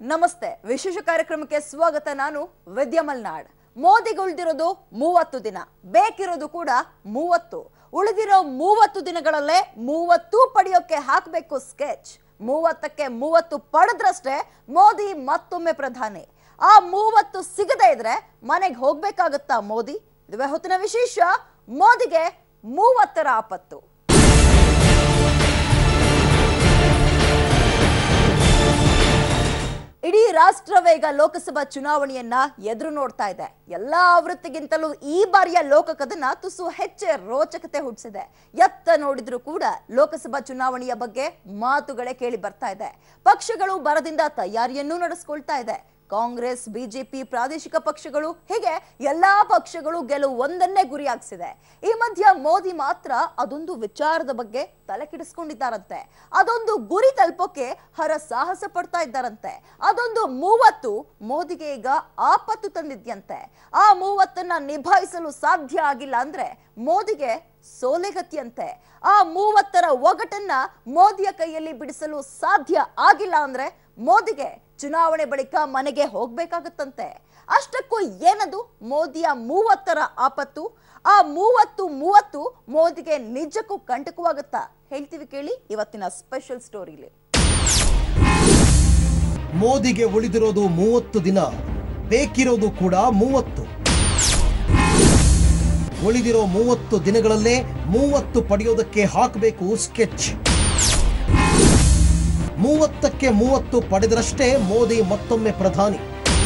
ನಮಸ್ತೆ ವಿಶೇಷ ಕಾರ್ಯಕ್ರಮಕ್ಕೆ ಸ್ವಾಗತ ನಾನು ವಿದ್ಯಾ ಮಲ್ನಾಡ್ ಮೋದಿಗೆ ಉಳಿದಿರೋದು ಮೂವತ್ತು ದಿನ ಬೇಕಿರೋದು ಕೂಡ ಮೂವತ್ತು ಉಳಿದಿರೋ ಮೂವತ್ತು ದಿನಗಳಲ್ಲೇ ಮೂವತ್ತು ಪಡೆಯೋಕೆ ಹಾಕಬೇಕು ಸ್ಕೆಚ್ ಮೂವತ್ತಕ್ಕೆ ಮೂವತ್ತು ಪಡೆದ್ರಷ್ಟೇ ಮೋದಿ ಮತ್ತೊಮ್ಮೆ ಪ್ರಧಾನಿ ಆ ಮೂವತ್ತು ಸಿಗದೇ ಇದ್ರೆ ಮನೆಗೆ ಹೋಗ್ಬೇಕಾಗತ್ತಾ ಮೋದಿ ಇದುವೇ ಹೊತ್ತಿನ ವಿಶೇಷ ಮೋದಿಗೆ ಮೂವತ್ತರ ಆಪತ್ತು ಇಡೀ ರಾಷ್ಟ್ರವೇ ಈಗ ಲೋಕಸಭಾ ಚುನಾವಣೆಯನ್ನ ಎದುರು ನೋಡ್ತಾ ಇದೆ ಎಲ್ಲಾ ಆವೃತ್ತಿಗಿಂತಲೂ ಈ ಬಾರಿಯ ಲೋಕಕದನ ತುಸು ಹೆಚ್ಚೆ ರೋಚಕತೆ ಹುಟ್ಟಿಸಿದೆ ಎತ್ತ ನೋಡಿದ್ರು ಕೂಡ ಲೋಕಸಭಾ ಚುನಾವಣೆಯ ಬಗ್ಗೆ ಮಾತುಗಳೇ ಕೇಳಿ ಬರ್ತಾ ಇದೆ ಪಕ್ಷಗಳು ಬರದಿಂದ ತಯಾರಿಯನ್ನೂ ನಡೆಸ್ಕೊಳ್ತಾ ಇದೆ ಕಾಂಗ್ರೆಸ್ ಬಿಜೆಪಿ ಪ್ರಾದೇಶಿಕ ಪಕ್ಷಗಳು ಹೀಗೆ ಎಲ್ಲಾ ಪಕ್ಷಗಳು ಗೆಲುವು ಒಂದನ್ನೇ ಗುರಿಯಾಗಿಸಿದೆ ಈ ಮಧ್ಯ ಮೋದಿ ಮಾತ್ರ ಅದೊಂದು ವಿಚಾರದ ಬಗ್ಗೆ ತಲೆ ಕೆಡಿಸ್ಕೊಂಡಿದ್ದಾರಂತೆ ಅದೊಂದು ಗುರಿ ತಲುಪೋಕೆ ಹರ ಸಾಹಸ ಪಡ್ತಾ ಇದ್ದಾರಂತೆ ಅದೊಂದು ಮೂವತ್ತು ಮೋದಿಗೆ ಈಗ ಆಪತ್ತು ತಂದಿದ್ಯಂತೆ ಆ ಮೂವತ್ತನ್ನ ನಿಭಾಯಿಸಲು ಸಾಧ್ಯ ಆಗಿಲ್ಲ ಅಂದ್ರೆ ಮೋದಿಗೆ ಸೋಲೆಗತಿಯಂತೆ ಆ ಮೂವತ್ತರ ಒಗಟನ್ನ ಮೋದಿಯ ಕೈಯಲ್ಲಿ ಬಿಡಿಸಲು ಸಾಧ್ಯ ಆಗಿಲ್ಲ ಅಂದ್ರೆ ಮೋದಿಗೆ ಚುನಾವಣೆ ಬಳಿಕ ಮನೆಗೆ ಹೋಗ್ಬೇಕಾಗತ್ತಂತೆ ಅಷ್ಟಕ್ಕೂ ಏನದು ಮೋದಿಯ ಮೂವತ್ತರ ಆಪತ್ತು ಆ ಮೂವತ್ತು ಮೂವತ್ತು ಮೋದಿಗೆ ನಿಜಕ್ಕೂ ಕಂಟಕವಾಗುತ್ತಾ ಹೇಳ್ತೀವಿ ಕೇಳಿ ಇವತ್ತಿನ ಸ್ಪೆಷಲ್ ಸ್ಟೋರಿಲಿ ಮೋದಿಗೆ ಉಳಿದಿರೋದು ಮೂವತ್ತು ದಿನ ಬೇಕಿರೋದು ಕೂಡ ಮೂವತ್ತು ಉಳಿದಿರೋ ಮೂವತ್ತು ದಿನಗಳಲ್ಲೇ ಮೂವತ್ತು ಪಡೆಯೋದಕ್ಕೆ ಹಾಕಬೇಕು ಸ್ಕೆಚ್ ಮೂವತ್ತಕ್ಕೆ ಮೂವತ್ತು ಪಡೆದರಷ್ಟೇ ಮೋದಿ ಮತ್ತೊಮ್ಮೆ ಪ್ರಧಾನಿ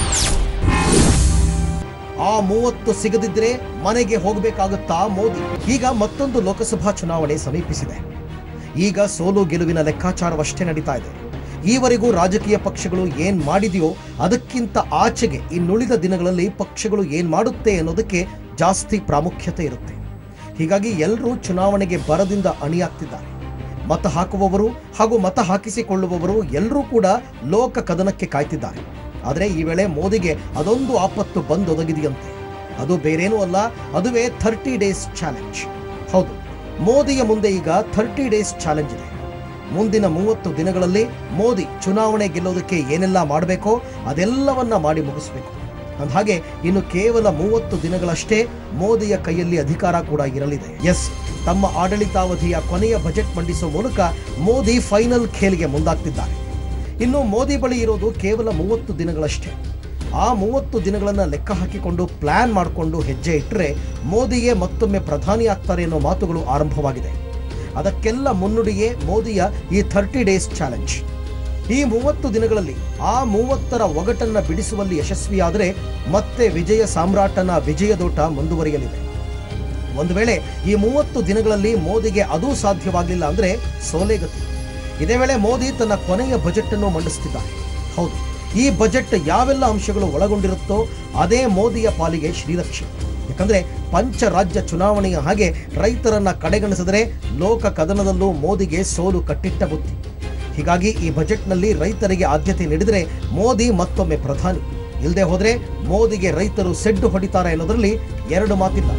ಆ ಮೂವತ್ತು ಸಿಗದಿದ್ರೆ ಮನೆಗೆ ಹೋಗಬೇಕಾಗುತ್ತಾ ಮೋದಿ ಈಗ ಮತ್ತೊಂದು ಲೋಕಸಭಾ ಚುನಾವಣೆ ಸಮೀಪಿಸಿದೆ ಈಗ ಸೋಲು ಗೆಲುವಿನ ಲೆಕ್ಕಾಚಾರವಷ್ಟೇ ನಡೀತಾ ಇದೆ ಈವರೆಗೂ ರಾಜಕೀಯ ಪಕ್ಷಗಳು ಏನ್ ಮಾಡಿದೆಯೋ ಅದಕ್ಕಿಂತ ಆಚೆಗೆ ಇನ್ನುಳಿದ ದಿನಗಳಲ್ಲಿ ಪಕ್ಷಗಳು ಏನ್ ಮಾಡುತ್ತೆ ಅನ್ನೋದಕ್ಕೆ ಜಾಸ್ತಿ ಪ್ರಾಮುಖ್ಯತೆ ಇರುತ್ತೆ ಹೀಗಾಗಿ ಎಲ್ಲರೂ ಚುನಾವಣೆಗೆ ಬರದಿಂದ ಅಣಿಯಾಗ್ತಿದ್ದಾರೆ ಮತ ಹಾಕುವವರು ಹಾಗೂ ಮತ ಹಾಕಿಸಿಕೊಳ್ಳುವವರು ಎಲ್ಲರೂ ಕೂಡ ಲೋಕ ಕದನಕ್ಕೆ ಕಾಯ್ತಿದ್ದಾರೆ ಆದರೆ ಈ ವೇಳೆ ಮೋದಿಗೆ ಅದೊಂದು ಆಪತ್ತು ಬಂದೊದಗಿದೆಯಂತೆ ಅದು ಬೇರೇನೂ ಅಲ್ಲ ಅದುವೇ ಥರ್ಟಿ ಡೇಸ್ ಚಾಲೆಂಜ್ ಹೌದು ಮೋದಿಯ ಮುಂದೆ ಈಗ ಥರ್ಟಿ ಡೇಸ್ ಚಾಲೆಂಜ್ ಇದೆ ಮುಂದಿನ ಮೂವತ್ತು ದಿನಗಳಲ್ಲಿ ಮೋದಿ ಚುನಾವಣೆ ಗೆಲ್ಲೋದಕ್ಕೆ ಏನೆಲ್ಲ ಮಾಡಬೇಕೋ ಅದೆಲ್ಲವನ್ನ ಮಾಡಿ ಮುಗಿಸ್ಬೇಕು ಅಂದಹಾಗೆ ಇನ್ನು ಕೇವಲ ಮೂವತ್ತು ದಿನಗಳಷ್ಟೇ ಮೋದಿಯ ಕೈಯಲ್ಲಿ ಅಧಿಕಾರ ಕೂಡ ಇರಲಿದೆ ಎಸ್ ತಮ್ಮ ಆಡಳಿತಾವಧಿಯ ಕೊನೆಯ ಬಜೆಟ್ ಮಂಡಿಸುವ ಮೂಲಕ ಮೋದಿ ಫೈನಲ್ ಖೇಲ್ಗೆ ಮುಂದಾಗ್ತಿದ್ದಾರೆ ಇನ್ನು ಮೋದಿ ಬಳಿ ಇರೋದು ಕೇವಲ ಮೂವತ್ತು ದಿನಗಳಷ್ಟೇ ಆ ಮೂವತ್ತು ದಿನಗಳನ್ನ ಲೆಕ್ಕ ಹಾಕಿಕೊಂಡು ಪ್ಲಾನ್ ಮಾಡಿಕೊಂಡು ಹೆಜ್ಜೆ ಇಟ್ಟರೆ ಮೋದಿಯೇ ಮತ್ತೊಮ್ಮೆ ಪ್ರಧಾನಿ ಆಗ್ತಾರೆ ಅನ್ನೋ ಮಾತುಗಳು ಆರಂಭವಾಗಿದೆ ಅದಕ್ಕೆಲ್ಲ ಮುನ್ನುಡಿಯೇ ಮೋದಿಯ ಈ ಥರ್ಟಿ ಡೇಸ್ ಚಾಲೆಂಜ್ ಈ ಮೂವತ್ತು ದಿನಗಳಲ್ಲಿ ಆ ಮೂವತ್ತರ ಒಗಟನ್ನ ಬಿಡಿಸುವಲ್ಲಿ ಯಶಸ್ವಿಯಾದರೆ ಮತ್ತೆ ವಿಜಯ ಸಾಮ್ರಾಟನ ವಿಜಯದೋಟ ಮುಂದುವರಿಯಲಿದೆ ಒಂದು ವೇಳೆ ಈ ಮೂವತ್ತು ದಿನಗಳಲ್ಲಿ ಮೋದಿಗೆ ಅದೂ ಸಾಧ್ಯವಾಗಲಿಲ್ಲ ಅಂದ್ರೆ ಸೋಲೆಗತಿ ಇದೇ ವೇಳೆ ಮೋದಿ ತನ್ನ ಕೊನೆಯ ಬಜೆಟ್ ಅನ್ನು ಮಂಡಿಸುತ್ತಿದ್ದಾರೆ ಹೌದು ಈ ಬಜೆಟ್ ಯಾವೆಲ್ಲ ಅಂಶಗಳು ಒಳಗೊಂಡಿರುತ್ತೋ ಅದೇ ಮೋದಿಯ ಪಾಲಿಗೆ ಶ್ರೀರಕ್ಷೆ ಯಾಕಂದ್ರೆ ಪಂಚರಾಜ್ಯ ಚುನಾವಣೆಯ ಹಾಗೆ ರೈತರನ್ನ ಕಡೆಗಣಿಸಿದರೆ ಲೋಕ ಕದನದಲ್ಲೂ ಮೋದಿಗೆ ಸೋಲು ಕಟ್ಟಿಟ್ಟ ಬುತ್ತಿ ಹೀಗಾಗಿ ಈ ಬಜೆಟ್ನಲ್ಲಿ ರೈತರಿಗೆ ಆದ್ಯತೆ ನೀಡಿದರೆ ಮೋದಿ ಮತ್ತೊಮ್ಮೆ ಪ್ರಧಾನಿ ಇಲ್ಲದೆ ಹೋದ್ರೆ ಮೋದಿಗೆ ರೈತರು ಸೆಡ್ಡು ಹೊಡಿತಾರೆ ಅನ್ನೋದರಲ್ಲಿ ಎರಡು ಮಾತಿಲ್ಲ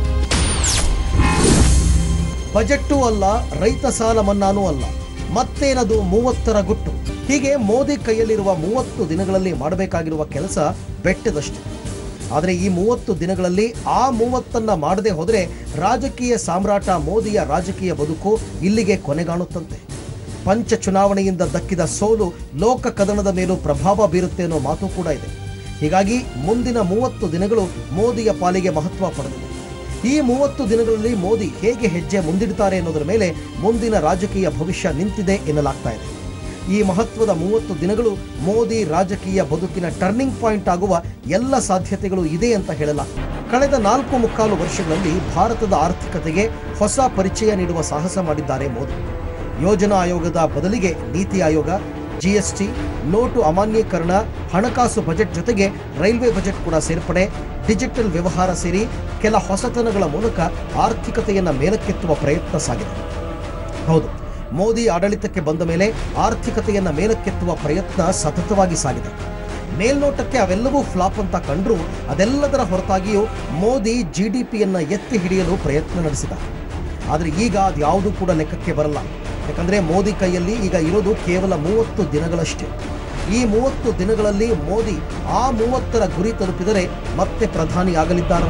ಬಜೆಟ್ಟೂ ಅಲ್ಲ ರೈತ ಸಾಲ ಮನ್ನಾನೂ ಅಲ್ಲ ಮತ್ತೇನದು ಮೂವತ್ತರ ಗುಟ್ಟು ಹೀಗೆ ಮೋದಿ ಕೈಯಲ್ಲಿರುವ ಮೂವತ್ತು ದಿನಗಳಲ್ಲಿ ಮಾಡಬೇಕಾಗಿರುವ ಕೆಲಸ ಬೆಟ್ಟದಷ್ಟೇ ಆದರೆ ಈ ಮೂವತ್ತು ದಿನಗಳಲ್ಲಿ ಆ ಮೂವತ್ತನ್ನ ಮಾಡದೆ ಹೋದರೆ ರಾಜಕೀಯ ಸಾಮ್ರಾಟ ಮೋದಿಯ ರಾಜಕೀಯ ಬದುಕು ಇಲ್ಲಿಗೆ ಕೊನೆಗಾಣುತ್ತಂತೆ ಪಂಚ ಚುನಾವಣೆಯಿಂದ ದಕ್ಕಿದ ಸೋಲು ಲೋಕ ಕದನದ ಮೇಲೂ ಪ್ರಭಾವ ಬೀರುತ್ತೆ ಅನ್ನೋ ಮಾತು ಕೂಡ ಇದೆ ಹೀಗಾಗಿ ಮುಂದಿನ ಮೂವತ್ತು ದಿನಗಳು ಮೋದಿಯ ಪಾಲಿಗೆ ಮಹತ್ವ ಪಡೆದಿದೆ ಈ ಮೂವತ್ತು ದಿನಗಳಲ್ಲಿ ಮೋದಿ ಹೇಗೆ ಹೆಜ್ಜೆ ಮುಂದಿಡ್ತಾರೆ ಅನ್ನೋದರ ಮೇಲೆ ಮುಂದಿನ ರಾಜಕೀಯ ಭವಿಷ್ಯ ನಿಂತಿದೆ ಎನ್ನಲಾಗ್ತಾ ಇದೆ ಈ ಮಹತ್ವದ ಮೂವತ್ತು ದಿನಗಳು ಮೋದಿ ರಾಜಕೀಯ ಬದುಕಿನ ಟರ್ನಿಂಗ್ ಪಾಯಿಂಟ್ ಆಗುವ ಎಲ್ಲ ಸಾಧ್ಯತೆಗಳು ಇದೆ ಅಂತ ಹೇಳಲಾಗ್ತದೆ ಕಳೆದ ನಾಲ್ಕು ಮುಕ್ಕಾಲು ವರ್ಷಗಳಲ್ಲಿ ಭಾರತದ ಆರ್ಥಿಕತೆಗೆ ಹೊಸ ಪರಿಚಯ ನೀಡುವ ಸಾಹಸ ಮಾಡಿದ್ದಾರೆ ಮೋದಿ ಯೋಜನಾ ಆಯೋಗದ ಬದಲಿಗೆ ನೀತಿ ಆಯೋಗ ಜಿಎಸ್ಟಿ ನೋಟು ಅಮಾನ್ಯೀಕರಣ ಹಣಕಾಸು ಬಜೆಟ್ ಜೊತೆಗೆ ರೈಲ್ವೆ ಬಜೆಟ್ ಕೂಡ ಸೇರ್ಪಡೆ ಡಿಜಿಟಲ್ ವ್ಯವಹಾರ ಸೇರಿ ಕೆಲ ಹೊಸತನಗಳ ಮೂಲಕ ಆರ್ಥಿಕತೆಯನ್ನ ಮೇಲಕ್ಕೆತ್ತುವ ಪ್ರಯತ್ನ ಸಾಗಿದೆ ಹೌದು ಮೋದಿ ಆಡಳಿತಕ್ಕೆ ಬಂದ ಮೇಲೆ ಆರ್ಥಿಕತೆಯನ್ನ ಮೇಲಕ್ಕೆತ್ತುವ ಪ್ರಯತ್ನ ಸತತವಾಗಿ ಸಾಗಿದೆ ಮೇಲ್ನೋಟಕ್ಕೆ ಅವೆಲ್ಲವೂ ಫ್ಲಾಪ್ ಅಂತ ಕಂಡ್ರು ಅದೆಲ್ಲದರ ಹೊರತಾಗಿಯೂ ಮೋದಿ ಜಿ ಡಿ ಪಿಯನ್ನ ಎತ್ತಿ ಹಿಡಿಯಲು ಪ್ರಯತ್ನ ನಡೆಸಿದ ಆದರೆ ಈಗ ಅದ್ಯಾವುದೂ ಕೂಡ ಲೆಕ್ಕಕ್ಕೆ ಬರಲ್ಲ ಯಾಕಂದ್ರೆ ಮೋದಿ ಕೈಯಲ್ಲಿ ಈಗ ಇರೋದು ಕೇವಲ ಮೂವತ್ತು ದಿನಗಳಷ್ಟೇ ಈ ಮೂವತ್ತು ದಿನಗಳಲ್ಲಿ ಮೋದಿ ಆ ಮೂವತ್ತರ ಗುರಿ ತಲುಪಿದರೆ ಮತ್ತೆ ಪ್ರಧಾನಿ ಆಗಲಿದ್ದಾರೆ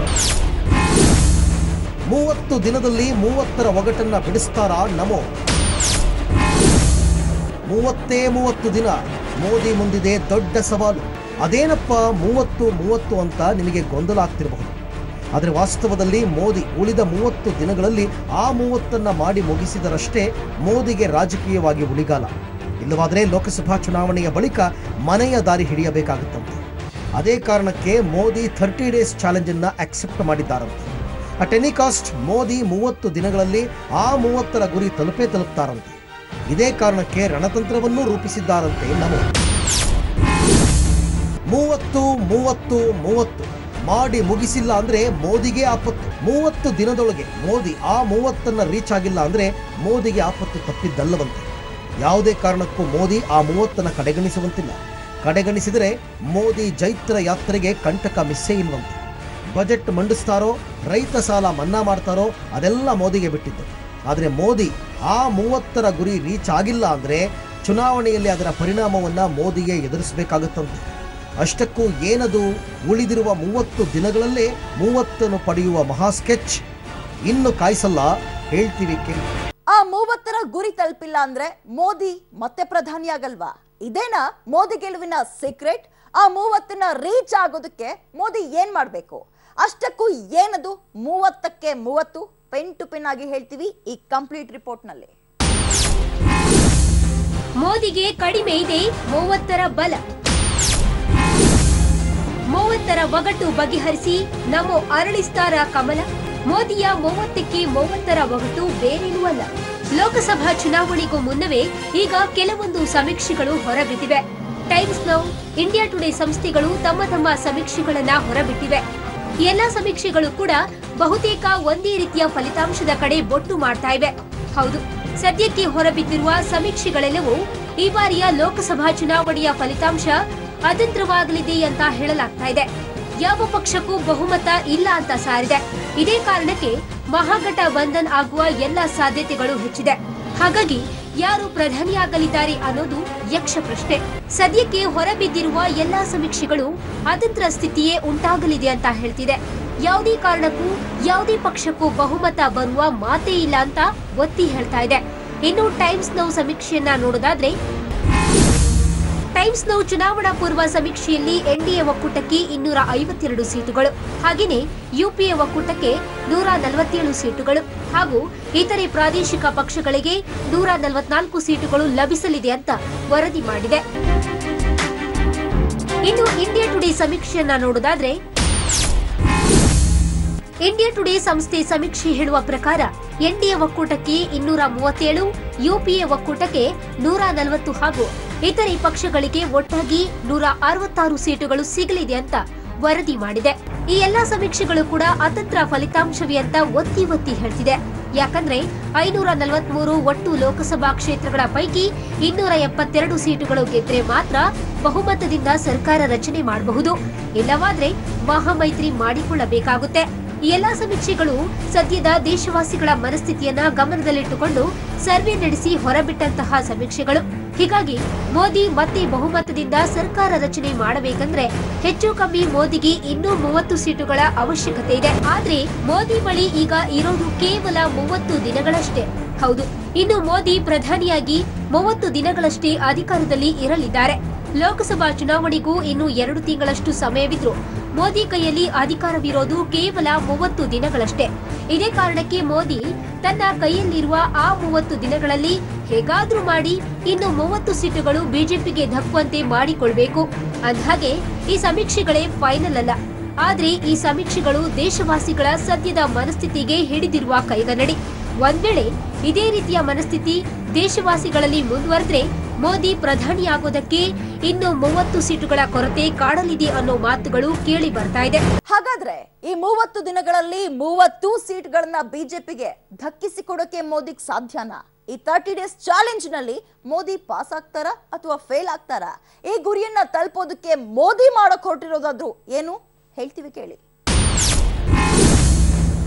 ಮೂವತ್ತು ದಿನದಲ್ಲಿ ಮೂವತ್ತರ ಒಗಟನ್ನ ಬಿಡಿಸ್ತಾರಾ ನಮೋ ಮೂವತ್ತೇ ಮೂವತ್ತು ದಿನ ಮೋದಿ ಮುಂದಿದೆ ದೊಡ್ಡ ಸವಾಲು ಅದೇನಪ್ಪ ಮೂವತ್ತು ಮೂವತ್ತು ಅಂತ ನಿಮಗೆ ಗೊಂದಲ ಆಗ್ತಿರಬಹುದು ಆದರೆ ವಾಸ್ತವದಲ್ಲಿ ಮೋದಿ ಉಳಿದ ಮೂವತ್ತು ದಿನಗಳಲ್ಲಿ ಆ ಮೂವತ್ತನ್ನ ಮಾಡಿ ಮುಗಿಸಿದರಷ್ಟೇ ಮೋದಿಗೆ ರಾಜಕೀಯವಾಗಿ ಉಳಿಗಾಲ ಇಲ್ಲವಾದರೆ ಲೋಕಸಭಾ ಚುನಾವಣೆಯ ಬಳಿಕ ಮನೆಯ ದಾರಿ ಹಿಡಿಯಬೇಕಾಗುತ್ತಂತೆ ಅದೇ ಕಾರಣಕ್ಕೆ ಮೋದಿ ಥರ್ಟಿ ಡೇಸ್ ಚಾಲೆಂಜ್ ಅನ್ನ ಅಕ್ಸೆಪ್ಟ್ ಮಾಡಿದ್ದಾರಂತೆ ಅಟ್ ಎನಿ ಕಾಸ್ಟ್ ಮೋದಿ ಮೂವತ್ತು ದಿನಗಳಲ್ಲಿ ಆ ಮೂವತ್ತರ ಗುರಿ ತಲುಪೇ ತಲುಪ್ತಾರಂತೆ ಇದೇ ಕಾರಣಕ್ಕೆ ರಣತಂತ್ರವನ್ನೂ ರೂಪಿಸಿದ್ದಾರಂತೆ ನಮೋ ಮೂವತ್ತು ಮೂವತ್ತು ಮೂವತ್ತು ಮಾಡಿ ಮುಗಿಸಿಲ್ಲ ಅಂದ್ರೆ ಮೋದಿಗೆ ಆಪತ್ತು ಮೂವತ್ತು ದಿನದೊಳಗೆ ಮೋದಿ ಆ ಮೂವತ್ತನ್ನ ರೀಚ್ ಆಗಿಲ್ಲ ಅಂದ್ರೆ ಮೋದಿಗೆ ಆಪತ್ತು ತಪ್ಪಿದ್ದಲ್ಲವಂತೆ ಯಾವುದೇ ಕಾರಣಕ್ಕೂ ಮೋದಿ ಆ ಮೂವತ್ತನ್ನ ಕಡೆಗಣಿಸುವಂತಿಲ್ಲ ಕಡೆಗಣಿಸಿದರೆ ಮೋದಿ ಜೈತ್ರ ಯಾತ್ರೆಗೆ ಕಂಟಕ ಮಿಸ್ಸೇ ಇಲ್ವಂತೆ ಬಜೆಟ್ ಮಂಡಿಸ್ತಾರೋ ರೈತ ಸಾಲ ಮನ್ನಾ ಮಾಡ್ತಾರೋ ಅದೆಲ್ಲ ಮೋದಿಗೆ ಬಿಟ್ಟಿದ್ದು ಆದರೆ ಮೋದಿ ಆ ಮೂವತ್ತರ ಗುರಿ ರೀಚ್ ಆಗಿಲ್ಲ ಅಂದ್ರೆ ಚುನಾವಣೆಯಲ್ಲಿ ಅದರ ಪರಿಣಾಮವನ್ನ ಮೋದಿಗೆ ಎದುರಿಸಬೇಕಾಗುತ್ತಂತೆ ಅಷ್ಟಕ್ಕೂ ಏನದು ಉಳಿದಿರುವ ಮೂವತ್ತು ದಿನಗಳಲ್ಲೇ ಮೂವತ್ತನ್ನು ಪಡೆಯುವ ಮಹಾ ಸ್ಕೆಚ್ ಇನ್ನು ಕಾಯಿಸಲ್ಲ ಹೇಳ್ತೀವಿ ಕೇಳಿ ಆ ಮೂವತ್ತರ ಗುರಿ ತಲುಪಿಲ್ಲ ಅಂದ್ರೆ ಮೋದಿ ಮತ್ತೆ ಪ್ರಧಾನಿ ಆಗಲ್ವಾ ಇದೇನಾ ಮೋದಿ ಗೆಲುವಿನ ಸೀಕ್ರೆಟ್ ಆ ಮೂವತ್ತನ್ನ ರೀಚ್ ಆಗೋದಕ್ಕೆ ಮೋದಿ ಏನ್ ಮಾಡ್ಬೇಕು ಅಷ್ಟಕ್ಕೂ ಏನದು ಮೂವತ್ತಕ್ಕೆ ಮೂವತ್ತು ಪೆನ್ ಟು ಪೆನ್ ಆಗಿ ಹೇಳ್ತೀವಿ ಈ ಕಂಪ್ಲೀಟ್ ರಿಪೋರ್ಟ್ ನಲ್ಲಿ ಮೋದಿಗೆ ಕಡಿಮೆ ಇದೆ ಮೂವತ್ತರ ಬಲ ಮೂವತ್ತರ ಒಗಟು ಬಗೆಹರಿಸಿ ನಮೋ ಅರಳಿಸ್ತಾರ ಕಮಲ ಮೋದಿಯ ಮೂವತ್ತಕ್ಕೆ ಮೂವತ್ತರ ಒಗಟು ಬೇರೇನೂ ಅಲ್ಲ ಲೋಕಸಭಾ ಚುನಾವಣೆಗೂ ಮುನ್ನವೇ ಈಗ ಕೆಲವೊಂದು ಸಮೀಕ್ಷೆಗಳು ಹೊರಬಿದ್ದಿವೆ ಟೈಮ್ಸ್ ನೌ ಇಂಡಿಯಾ ಟುಡೇ ಸಂಸ್ಥೆಗಳು ತಮ್ಮ ತಮ್ಮ ಸಮೀಕ್ಷೆಗಳನ್ನ ಹೊರಬಿಟ್ಟಿವೆ ಈ ಎಲ್ಲಾ ಸಮೀಕ್ಷೆಗಳು ಕೂಡ ಬಹುತೇಕ ಒಂದೇ ರೀತಿಯ ಫಲಿತಾಂಶದ ಕಡೆ ಬೊಟ್ಟು ಮಾಡ್ತಾ ಇವೆ ಹೌದು ಸದ್ಯಕ್ಕೆ ಹೊರಬಿದ್ದಿರುವ ಸಮೀಕ್ಷೆಗಳೆಲ್ಲವೂ ಈ ಬಾರಿಯ ಲೋಕಸಭಾ ಚುನಾವಣೆಯ ಫಲಿತಾಂಶ ಅತಂತ್ರವಾಗಲಿದೆ ಅಂತ ಹೇಳಲಾಗ್ತಾ ಇದೆ ಯಾವ ಪಕ್ಷಕ್ಕೂ ಬಹುಮತ ಇಲ್ಲ ಅಂತ ಸಾರಿದೆ ಇದೇ ಕಾರಣಕ್ಕೆ ಮಹಾಗಠ ಬಂಧನ್ ಆಗುವ ಎಲ್ಲ ಸಾಧ್ಯತೆಗಳು ಹೆಚ್ಚಿದೆ ಹಾಗಾಗಿ ಯಾರು ಪ್ರಧಾನಿಯಾಗಲಿದ್ದಾರೆ ಅನ್ನೋದು ಯಕ್ಷ ಪ್ರಶ್ನೆ ಸದ್ಯಕ್ಕೆ ಹೊರಬಿದ್ದಿರುವ ಎಲ್ಲಾ ಸಮೀಕ್ಷೆಗಳು ಅತಂತ್ರ ಸ್ಥಿತಿಯೇ ಉಂಟಾಗಲಿದೆ ಅಂತ ಹೇಳ್ತಿದೆ ಯಾವುದೇ ಕಾರಣಕ್ಕೂ ಯಾವುದೇ ಪಕ್ಷಕ್ಕೂ ಬಹುಮತ ಬರುವ ಮಾತೇ ಇಲ್ಲ ಅಂತ ಒತ್ತಿ ಹೇಳ್ತಾ ಇದೆ ಇನ್ನು ಟೈಮ್ಸ್ ನೌ ಸಮೀಕ್ಷೆಯನ್ನ ನೋಡೋದಾದ್ರೆ ಟೈಮ್ಸ್ ನೌ ಚುನಾವಣಾ ಪೂರ್ವ ಸಮೀಕ್ಷೆಯಲ್ಲಿ ಎನ್ಡಿಎ ಒಕ್ಕೂಟಕ್ಕೆ ಇನ್ನೂರ ಐವತ್ತೆರಡು ಸೀಟುಗಳು ಹಾಗೆಯೇ ಯುಪಿಎ ಒಕ್ಕೂಟಕ್ಕೆ ನೂರ ನಲವತ್ತೇಳು ಸೀಟುಗಳು ಹಾಗೂ ಇತರೆ ಪ್ರಾದೇಶಿಕ ಪಕ್ಷಗಳಿಗೆ ನೂರ ನಲವತ್ನಾಲ್ಕು ಸೀಟುಗಳು ಲಭಿಸಲಿದೆ ಅಂತ ವರದಿ ಮಾಡಿದೆ ಇನ್ನು ಇಂಡಿಯಾ ಟುಡೇ ಸಮೀಕ್ಷೆಯನ್ನ ನೋಡೋದಾದ್ರೆ ಇಂಡಿಯಾ ಟುಡೇ ಸಂಸ್ಥೆ ಸಮೀಕ್ಷೆ ಹೇಳುವ ಪ್ರಕಾರ ಎನ್ಡಿಎ ಒಕ್ಕೂಟಕ್ಕೆ ಇನ್ನೂರ ಮೂವತ್ತೇಳು ಯುಪಿಎ ಒಕ್ಕೂಟಕ್ಕೆ ನೂರ ನಲವತ್ತು ಹಾಗೂ ಇತರೆ ಪಕ್ಷಗಳಿಗೆ ಒಟ್ಟಾಗಿ ನೂರ ಅರವತ್ತಾರು ಸೀಟುಗಳು ಸಿಗಲಿದೆ ಅಂತ ವರದಿ ಮಾಡಿದೆ ಈ ಎಲ್ಲಾ ಸಮೀಕ್ಷೆಗಳು ಕೂಡ ಅತಂತ್ರ ಫಲಿತಾಂಶವೇ ಅಂತ ಒತ್ತಿ ಒತ್ತಿ ಹೇಳ್ತಿದೆ ಯಾಕಂದ್ರೆ ಐನೂರ ನಲವತ್ಮೂರು ಒಟ್ಟು ಲೋಕಸಭಾ ಕ್ಷೇತ್ರಗಳ ಪೈಕಿ ಇನ್ನೂರ ಎಪ್ಪತ್ತೆರಡು ಸೀಟುಗಳು ಗೆದ್ರೆ ಮಾತ್ರ ಬಹುಮತದಿಂದ ಸರ್ಕಾರ ರಚನೆ ಮಾಡಬಹುದು ಇಲ್ಲವಾದ್ರೆ ಮಹಾಮೈತ್ರಿ ಮಾಡಿಕೊಳ್ಳಬೇಕಾಗುತ್ತೆ ಈ ಎಲ್ಲಾ ಸಮೀಕ್ಷೆಗಳು ಸದ್ಯದ ದೇಶವಾಸಿಗಳ ಮನಸ್ಥಿತಿಯನ್ನ ಗಮನದಲ್ಲಿಟ್ಟುಕೊಂಡು ಸರ್ವೆ ನಡೆಸಿ ಹೊರಬಿಟ್ಟಂತಹ ಸಮೀಕ್ಷೆಗಳು ಹೀಗಾಗಿ ಮೋದಿ ಮತ್ತೆ ಬಹುಮತದಿಂದ ಸರ್ಕಾರ ರಚನೆ ಮಾಡಬೇಕಂದ್ರೆ ಹೆಚ್ಚು ಕಮ್ಮಿ ಮೋದಿಗೆ ಇನ್ನೂ ಮೂವತ್ತು ಸೀಟುಗಳ ಅವಶ್ಯಕತೆ ಇದೆ ಆದ್ರೆ ಮೋದಿ ಬಳಿ ಈಗ ಇರೋದು ಕೇವಲ ಮೂವತ್ತು ದಿನಗಳಷ್ಟೇ ಹೌದು ಇನ್ನು ಮೋದಿ ಪ್ರಧಾನಿಯಾಗಿ ಮೂವತ್ತು ದಿನಗಳಷ್ಟೇ ಅಧಿಕಾರದಲ್ಲಿ ಇರಲಿದ್ದಾರೆ ಲೋಕಸಭಾ ಚುನಾವಣೆಗೂ ಇನ್ನು ಎರಡು ತಿಂಗಳಷ್ಟು ಸಮಯವಿದ್ರು ಮೋದಿ ಕೈಯಲ್ಲಿ ಅಧಿಕಾರವಿರೋದು ಕೇವಲ ಮೂವತ್ತು ದಿನಗಳಷ್ಟೇ ಇದೇ ಕಾರಣಕ್ಕೆ ಮೋದಿ ತನ್ನ ಕೈಯಲ್ಲಿರುವ ಆ ಮೂವತ್ತು ದಿನಗಳಲ್ಲಿ ಹೇಗಾದ್ರೂ ಮಾಡಿ ಇನ್ನು ಮೂವತ್ತು ಸೀಟುಗಳು ಬಿಜೆಪಿಗೆ ದಕ್ಕುವಂತೆ ಮಾಡಿಕೊಳ್ಬೇಕು ಅಂದ್ಹಾಗೆ ಈ ಸಮೀಕ್ಷೆಗಳೇ ಫೈನಲ್ ಅಲ್ಲ ಆದ್ರೆ ಈ ಸಮೀಕ್ಷೆಗಳು ದೇಶವಾಸಿಗಳ ಸದ್ಯದ ಮನಸ್ಥಿತಿಗೆ ಹಿಡಿದಿರುವ ಕೈಗನ್ನಡಿ ಒಂದ್ ವೇಳೆ ಇದೇ ರೀತಿಯ ಮನಸ್ಥಿತಿ ದೇಶವಾಸಿಗಳಲ್ಲಿ ಮುಂದುವರೆದ್ರೆ ಮೋದಿ ಪ್ರಧಾನಿಯಾಗೋದಕ್ಕೆ ಇನ್ನು ಮೂವತ್ತು ಸೀಟುಗಳ ಕೊರತೆ ಕಾಡಲಿದೆ ಅನ್ನೋ ಮಾತುಗಳು ಕೇಳಿ ಬರ್ತಾ ಇದೆ ಹಾಗಾದ್ರೆ ಈ ಮೂವತ್ತು ದಿನಗಳಲ್ಲಿ ಮೂವತ್ತು ಸೀಟ್ಗಳನ್ನ ಬಿಜೆಪಿಗೆ ದಕ್ಕಿಸಿಕೊಡೋಕೆ ಮೋದಿಗ್ ಸಾಧ್ಯನಾ ಈ ತರ್ಟಿ ಡೇಸ್ ಚಾಲೆಂಜ್ ನಲ್ಲಿ ಮೋದಿ ಪಾಸ್ ಆಗ್ತಾರಾ ಅಥವಾ ಫೇಲ್ ಆಗ್ತಾರಾ ಈ ಗುರಿಯನ್ನ ತಲುಪೋದಕ್ಕೆ ಮೋದಿ ಮಾಡಕ್ ಹೊರಟಿರೋದಾದ್ರು ಏನು ಹೇಳ್ತೀವಿ ಕೇಳಿ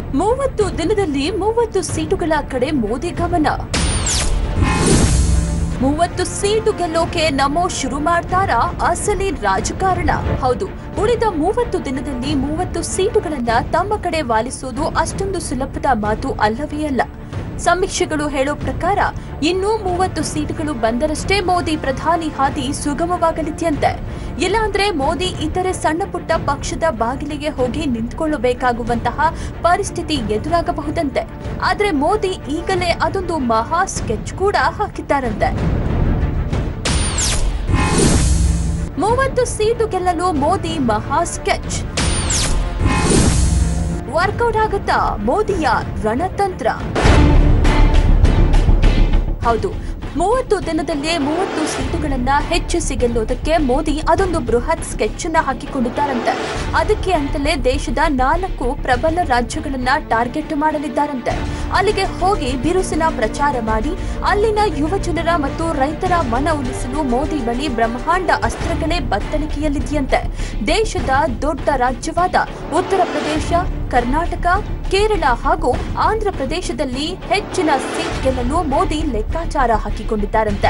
ಮೂವತ್ತು ದಿನದಲ್ಲಿ ಮೂವತ್ತು ಸೀಟುಗಳ ಕಡೆ ಮೋದಿ ಗಮನ ಮೂವತ್ತು ಸೀಟು ಗೆಲ್ಲೋಕೆ ನಮೋ ಶುರು ಮಾಡ್ತಾರಾ ಅಸಲಿ ರಾಜಕಾರಣ ಹೌದು ಉಳಿದ ಮೂವತ್ತು ದಿನದಲ್ಲಿ ಮೂವತ್ತು ಸೀಟುಗಳನ್ನ ತಮ್ಮ ಕಡೆ ವಾಲಿಸುವುದು ಅಷ್ಟೊಂದು ಸುಲಭದ ಮಾತು ಅಲ್ಲವೇ ಅಲ್ಲ ಸಮೀಕ್ಷೆಗಳು ಹೇಳೋ ಪ್ರಕಾರ ಇನ್ನೂ ಮೂವತ್ತು ಸೀಟುಗಳು ಬಂದರಷ್ಟೇ ಮೋದಿ ಪ್ರಧಾನಿ ಹಾದಿ ಸುಗಮವಾಗಲಿದೆಯಂತೆ ಇಲ್ಲಾಂದ್ರೆ ಮೋದಿ ಇತರೆ ಸಣ್ಣ ಪುಟ್ಟ ಪಕ್ಷದ ಬಾಗಿಲಿಗೆ ಹೋಗಿ ನಿಂತ್ಕೊಳ್ಳಬೇಕಾಗುವಂತಹ ಪರಿಸ್ಥಿತಿ ಎದುರಾಗಬಹುದಂತೆ ಆದ್ರೆ ಮೋದಿ ಈಗಲೇ ಅದೊಂದು ಮಹಾ ಸ್ಕೆಚ್ ಕೂಡ ಹಾಕಿದ್ದಾರಂತೆ ಮೂವತ್ತು ಸೀಟು ಗೆಲ್ಲಲು ಮೋದಿ ಮಹಾ ಸ್ಕೆಚ್ ವರ್ಕೌಟ್ ಆಗುತ್ತಾ ಮೋದಿಯ ರಣತಂತ್ರ ಹೌದು ಮೂವತ್ತು ದಿನದಲ್ಲೇ ಮೂವತ್ತು ಸೀಟುಗಳನ್ನ ಹೆಚ್ಚಿಸಿ ಗೆಲ್ಲುವುದಕ್ಕೆ ಮೋದಿ ಅದೊಂದು ಬೃಹತ್ ಸ್ಕೆಚ್ ಅನ್ನ ಹಾಕಿಕೊಂಡಿದ್ದಾರಂತೆ ಅದಕ್ಕೆ ಅಂತಲೇ ದೇಶದ ನಾಲ್ಕು ಪ್ರಬಲ ರಾಜ್ಯಗಳನ್ನ ಟಾರ್ಗೆಟ್ ಮಾಡಲಿದ್ದಾರಂತೆ ಅಲ್ಲಿಗೆ ಹೋಗಿ ಬಿರುಸಿನ ಪ್ರಚಾರ ಮಾಡಿ ಅಲ್ಲಿನ ಯುವ ಜನರ ಮತ್ತು ರೈತರ ಮನ ಉಳಿಸಲು ಮೋದಿ ಬಳಿ ಬ್ರಹ್ಮಾಂಡ ಅಸ್ತ್ರಗಳೇ ಬತ್ತಳಿಕೆಯಲ್ಲಿದೆಯಂತೆ ದೇಶದ ದೊಡ್ಡ ರಾಜ್ಯವಾದ ಉತ್ತರ ಪ್ರದೇಶ ಕರ್ನಾಟಕ ಕೇರಳ ಹಾಗೂ ಆಂಧ್ರ ಪ್ರದೇಶದಲ್ಲಿ ಹೆಚ್ಚಿನ ಸೀಟ್ ಗೆಲ್ಲಲು ಮೋದಿ ಲೆಕ್ಕಾಚಾರ ಹಾಕಿಕೊಂಡಿದ್ದಾರಂತೆ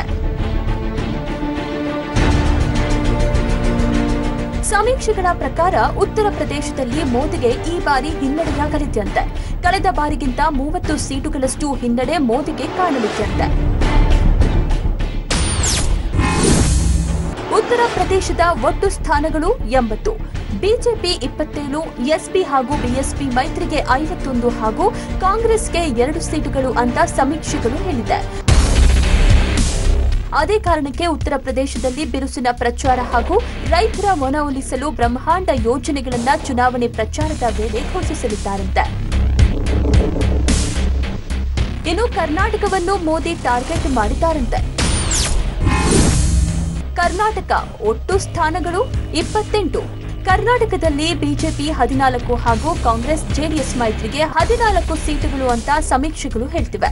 ಸಮೀಕ್ಷೆಗಳ ಪ್ರಕಾರ ಉತ್ತರ ಪ್ರದೇಶದಲ್ಲಿ ಮೋದಿಗೆ ಈ ಬಾರಿ ಹಿನ್ನಡೆಯಾಗಲಿದೆಯಂತೆ ಕಳೆದ ಬಾರಿಗಿಂತ ಮೂವತ್ತು ಸೀಟುಗಳಷ್ಟು ಹಿನ್ನಡೆ ಮೋದಿಗೆ ಕಾಣಲಿದೆಯಂತೆ ಉತ್ತರ ಪ್ರದೇಶದ ಒಟ್ಟು ಸ್ಥಾನಗಳು ಎಂಬತ್ತು ಬಿಜೆಪಿ ಇಪ್ಪತ್ತೇಳು ಎಸ್ಪಿ ಹಾಗೂ ಬಿಎಸ್ಪಿ ಮೈತ್ರಿಗೆ ಐವತ್ತೊಂದು ಹಾಗೂ ಕಾಂಗ್ರೆಸ್ಗೆ ಎರಡು ಸೀಟುಗಳು ಅಂತ ಸಮೀಕ್ಷೆಗಳು ಹೇಳಿದೆ ಅದೇ ಕಾರಣಕ್ಕೆ ಉತ್ತರ ಪ್ರದೇಶದಲ್ಲಿ ಬಿರುಸಿನ ಪ್ರಚಾರ ಹಾಗೂ ರೈತರ ಮನವೊಲಿಸಲು ಬ್ರಹ್ಮಾಂಡ ಯೋಜನೆಗಳನ್ನ ಚುನಾವಣೆ ಪ್ರಚಾರದ ವೇಳೆ ಘೋಷಿಸಲಿದ್ದಾರಂತೆ ಇನ್ನು ಕರ್ನಾಟಕವನ್ನು ಮೋದಿ ಟಾರ್ಗೆಟ್ ಮಾಡಿದ್ದಾರಂತೆ ಕರ್ನಾಟಕ ಒಟ್ಟು ಸ್ಥಾನಗಳು ಇಪ್ಪತ್ತೆಂಟು ಕರ್ನಾಟಕದಲ್ಲಿ ಬಿಜೆಪಿ ಹದಿನಾಲ್ಕು ಹಾಗೂ ಕಾಂಗ್ರೆಸ್ ಜೆಡಿಎಸ್ ಮೈತ್ರಿಗೆ ಹದಿನಾಲ್ಕು ಸೀಟುಗಳು ಅಂತ ಸಮೀಕ್ಷೆಗಳು ಹೇಳ್ತಿವೆ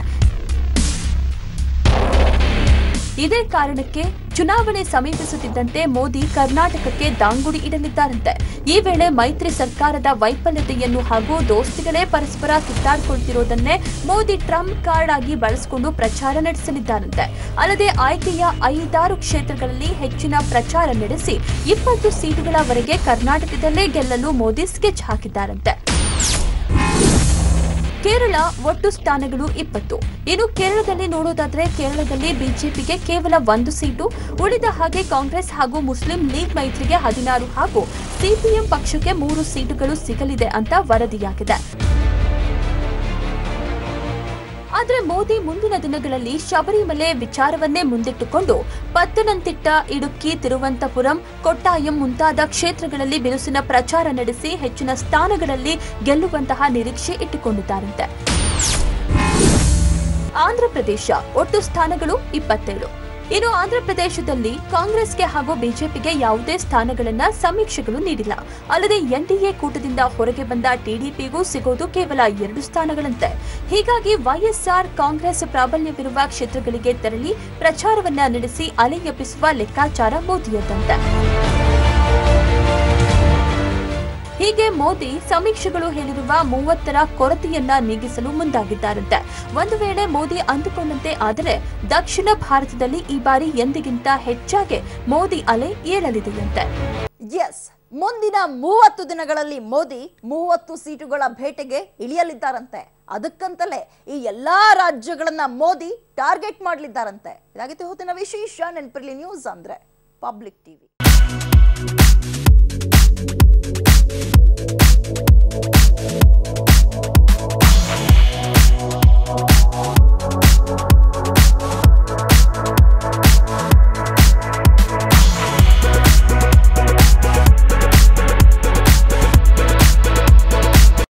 ಇದೇ ಕಾರಣಕ್ಕೆ ಚುನಾವಣೆ ಸಮೀಪಿಸುತ್ತಿದ್ದಂತೆ ಮೋದಿ ಕರ್ನಾಟಕಕ್ಕೆ ದಾಂಗುಡಿ ಇಡಲಿದ್ದಾರಂತೆ ಈ ವೇಳೆ ಮೈತ್ರಿ ಸರ್ಕಾರದ ವೈಫಲ್ಯತೆಯನ್ನು ಹಾಗೂ ದೋಸ್ತಿಗಳೇ ಪರಸ್ಪರ ಕಿತ್ತಾಡಿಕೊಳ್ತಿರೋದನ್ನೇ ಮೋದಿ ಟ್ರಂಪ್ ಕಾರ್ಡ್ ಆಗಿ ಬಳಸಿಕೊಂಡು ಪ್ರಚಾರ ನಡೆಸಲಿದ್ದಾರಂತೆ ಅಲ್ಲದೆ ಆಯ್ಕೆಯ ಐದಾರು ಕ್ಷೇತ್ರಗಳಲ್ಲಿ ಹೆಚ್ಚಿನ ಪ್ರಚಾರ ನಡೆಸಿ ಇಪ್ಪತ್ತು ಸೀಟುಗಳವರೆಗೆ ಕರ್ನಾಟಕದಲ್ಲೇ ಗೆಲ್ಲಲು ಮೋದಿ ಸ್ಕೆಚ್ ಹಾಕಿದ್ದಾರಂತೆ ಕೇರಳ ಒಟ್ಟು ಸ್ಥಾನಗಳು ಇಪ್ಪತ್ತು ಇನ್ನು ಕೇರಳದಲ್ಲಿ ನೋಡೋದಾದ್ರೆ ಕೇರಳದಲ್ಲಿ ಬಿಜೆಪಿಗೆ ಕೇವಲ ಒಂದು ಸೀಟು ಉಳಿದ ಹಾಗೆ ಕಾಂಗ್ರೆಸ್ ಹಾಗೂ ಮುಸ್ಲಿಂ ಲೀಗ್ ಮೈತ್ರಿಗೆ ಹದಿನಾರು ಹಾಗೂ ಸಿಪಿಎಂ ಪಕ್ಷಕ್ಕೆ ಮೂರು ಸೀಟುಗಳು ಸಿಗಲಿದೆ ಅಂತ ವರದಿಯಾಗಿದೆ ಆದ್ರೆ ಮೋದಿ ಮುಂದಿನ ದಿನಗಳಲ್ಲಿ ಶಬರಿಮಲೆ ವಿಚಾರವನ್ನೇ ಮುಂದಿಟ್ಟುಕೊಂಡು ಪತ್ತನಂತಿಟ್ಟ ಇಡುಕ್ಕಿ ತಿರುವನಂತಪುರಂ ಕೊಟ್ಟಾಯಂ ಮುಂತಾದ ಕ್ಷೇತ್ರಗಳಲ್ಲಿ ಬಿರುಸಿನ ಪ್ರಚಾರ ನಡೆಸಿ ಹೆಚ್ಚಿನ ಸ್ಥಾನಗಳಲ್ಲಿ ಗೆಲ್ಲುವಂತಹ ನಿರೀಕ್ಷೆ ಇಟ್ಟುಕೊಂಡಿದ್ದಾರಂತೆ ಆಂಧ್ರಪ್ರದೇಶ ಒಟ್ಟು ಸ್ಥಾನಗಳು ಇಪ್ಪತ್ತೇಳು ಇನ್ನು ಆಂಧ್ರಪ್ರದೇಶದಲ್ಲಿ ಕಾಂಗ್ರೆಸ್ಗೆ ಹಾಗೂ ಬಿಜೆಪಿಗೆ ಯಾವುದೇ ಸ್ಥಾನಗಳನ್ನ ಸಮೀಕ್ಷೆಗಳು ನೀಡಿಲ್ಲ ಅಲ್ಲದೆ ಎನ್ಡಿಎ ಕೂಟದಿಂದ ಹೊರಗೆ ಬಂದ ಟಿಡಿಪಿಗೂ ಸಿಗೋದು ಕೇವಲ ಎರಡು ಸ್ಥಾನಗಳಂತೆ ಹೀಗಾಗಿ ವೈಎಸ್ಆರ್ ಕಾಂಗ್ರೆಸ್ ಪ್ರಾಬಲ್ಯವಿರುವ ಕ್ಷೇತ್ರಗಳಿಗೆ ತೆರಳಿ ಪ್ರಚಾರವನ್ನ ನಡೆಸಿ ಅಲೆ ಎಬ್ಬಿಸುವ ಲೆಕ್ಕಾಚಾರ ಮೋದಿಯದ್ದಂತೆ ಹೀಗೆ ಮೋದಿ ಸಮೀಕ್ಷೆಗಳು ಹೇಳಿರುವ ಮೂವತ್ತರ ಕೊರತೆಯನ್ನ ನೀಗಿಸಲು ಮುಂದಾಗಿದ್ದಾರಂತೆ ಒಂದು ವೇಳೆ ಮೋದಿ ಅಂದುಕೊಂಡಂತೆ ಆದರೆ ದಕ್ಷಿಣ ಭಾರತದಲ್ಲಿ ಈ ಬಾರಿ ಎಂದಿಗಿಂತ ಹೆಚ್ಚಾಗಿ ಮೋದಿ ಅಲೆ ಏಳಲಿದೆಯಂತೆ ಎಸ್ ಮುಂದಿನ ಮೂವತ್ತು ದಿನಗಳಲ್ಲಿ ಮೋದಿ ಮೂವತ್ತು ಸೀಟುಗಳ ಭೇಟೆಗೆ ಇಳಿಯಲಿದ್ದಾರಂತೆ ಅದಕ್ಕಂತಲೇ ಈ ಎಲ್ಲಾ ರಾಜ್ಯಗಳನ್ನ ಮೋದಿ ಟಾರ್ಗೆಟ್ ಮಾಡಲಿದ್ದಾರಂತೆ ಇದಾಗಿತ್ತು ಹೊತ್ತಿನ ವಿಶೇಷ ನೆನಪಿರ್ಲಿ ನ್ಯೂಸ್ ಅಂದ್ರೆ ಪಬ್ಲಿಕ್ ಟಿವಿ